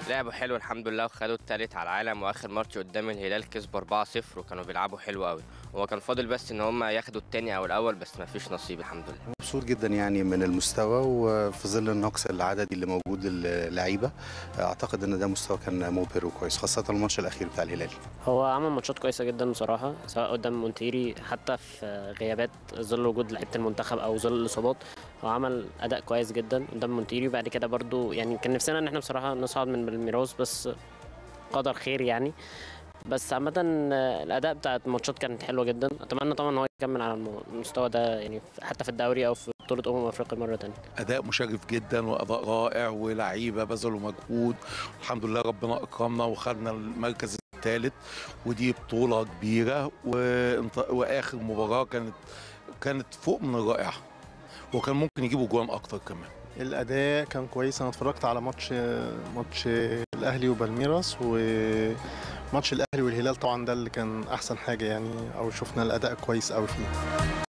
لعبوا حلو الحمد لله وخدوا التالت على العالم واخر ماتش قدام الهلال كسبوا 4-0 وكانوا بيلعبوا حلو قوي هو كان فاضل بس ان هم ياخدوا التاني او الاول بس ما فيش نصيب الحمد لله مبسوط جدا يعني من المستوى وفي ظل النقص العددي اللي موجود للعيبه اعتقد ان ده مستوى كان مبهر وكويس خاصه الماتش الاخير بتاع الهلال هو عمل ماتشات كويسه جدا بصراحه سواء قدام مونتيري حتى في غيابات ظل وجود لعيبه المنتخب او ظل الاصابات هو عمل اداء كويس جدا قدام مونتيري وبعد كده برضو يعني كان نفسنا ان احنا بصراحه نصعد من بالميراس بس قدر خير يعني بس عامة الأداء بتاع الماتشات كانت حلوة جدا أتمنى طبعا إن هو يكمل على المستوى ده يعني حتى في الدوري أو في بطولة أمم أفريقيا مرة تانية اداء مشرف جدا واداء رائع ولعيبه بذلوا مجهود الحمد لله ربنا اكرمنا وخدنا المركز الثالث ودي بطوله كبيره وانت- واخر مباراه كانت كانت فوق من الرائعه وكان ممكن يجيبوا جوان اكتر كمان الاداء كان كويس انا اتفرجت على ماتش ماتش الاهلي وبالميراس وماتش الاهلي والهلال طبعا ده اللي كان احسن حاجه يعني او شفنا الاداء كويس قوي فيه